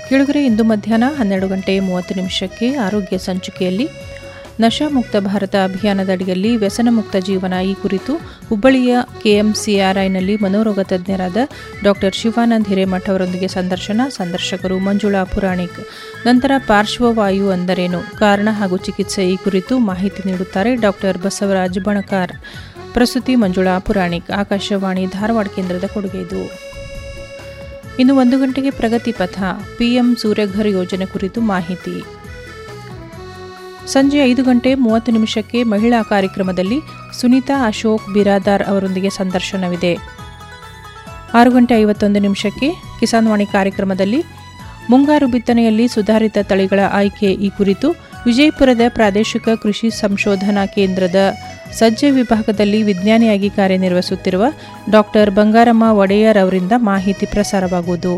ಕೆಳಗರೆ ಇಂದು ಮಧ್ಯಾಹ್ನ ಹನ್ನೆರಡು ಗಂಟೆ ಮೂವತ್ತು ನಿಮಿಷಕ್ಕೆ ಆರೋಗ್ಯ ಸಂಚಿಕೆಯಲ್ಲಿ ನಶಾಮುಕ್ತ ಭಾರತ ಅಭಿಯಾನದ ಅಡಿಯಲ್ಲಿ ವ್ಯಸನ ಮುಕ್ತ ಜೀವನ ಈ ಕುರಿತು ಹುಬ್ಬಳ್ಳಿಯ ಕೆಎಂಸಿಆರ್ಐನಲ್ಲಿ ಮನೋರೋಗ ತಜ್ಞರಾದ ಡಾಕ್ಟರ್ ಶಿವಾನಂದ್ ಹಿರೇಮಠ್ ಅವರೊಂದಿಗೆ ಸಂದರ್ಶನ ಸಂದರ್ಶಕರು ಮಂಜುಳಾ ಪುರಾಣಿಕ್ ನಂತರ ಪಾರ್ಶ್ವವಾಯು ಅಂದರೇನು ಕಾರಣ ಹಾಗೂ ಚಿಕಿತ್ಸೆ ಈ ಕುರಿತು ಮಾಹಿತಿ ನೀಡುತ್ತಾರೆ ಡಾಕ್ಟರ್ ಬಸವರಾಜ್ ಬಣಕಾರ್ ಪ್ರಸ್ತುತಿ ಮಂಜುಳಾ ಪುರಾಣಿಕ್ ಆಕಾಶವಾಣಿ ಧಾರವಾಡ ಕೇಂದ್ರದ ಕೊಡುಗೆ ಇದು ಇನ್ನು ಒಂದು ಗಂಟೆಗೆ ಪ್ರಗತಿ ಪಥ ಪಿಎಂ ಸೂರ್ಯಘರ್ ಯೋಜನೆ ಕುರಿತು ಮಾಹಿತಿ ಸಂಜೆ ಐದು ಗಂಟೆ ಮೂವತ್ತು ನಿಮಿಷಕ್ಕೆ ಮಹಿಳಾ ಕಾರ್ಯಕ್ರಮದಲ್ಲಿ ಸುನೀತಾ ಅಶೋಕ್ ಬಿರಾದಾರ್ ಅವರೊಂದಿಗೆ ಸಂದರ್ಶನವಿದೆ ಆರು ಗಂಟೆ ಐವತ್ತೊಂದು ನಿಮಿಷಕ್ಕೆ ಕಿಸಾನ್ ವಾಣಿ ಕಾರ್ಯಕ್ರಮದಲ್ಲಿ ಮುಂಗಾರು ಬಿತ್ತನೆಯಲ್ಲಿ ಸುಧಾರಿತ ತಳಿಗಳ ಆಯ್ಕೆ ಈ ಕುರಿತು ವಿಜಯಪುರದ ಪ್ರಾದೇಶಿಕ ಕೃಷಿ ಸಂಶೋಧನಾ ಕೇಂದ್ರದ ಸಜ್ಜೆ ವಿಭಾಗದಲ್ಲಿ ವಿಜ್ಞಾನಿಯಾಗಿ ಕಾರ್ಯನಿರ್ವಹಿಸುತ್ತಿರುವ ಡಾಕ್ಟರ್ ಬಂಗಾರಮ್ಮ ಒಡೆಯರ್ ಅವರಿಂದ ಮಾಹಿತಿ ಪ್ರಸಾರವಾಗುವುದು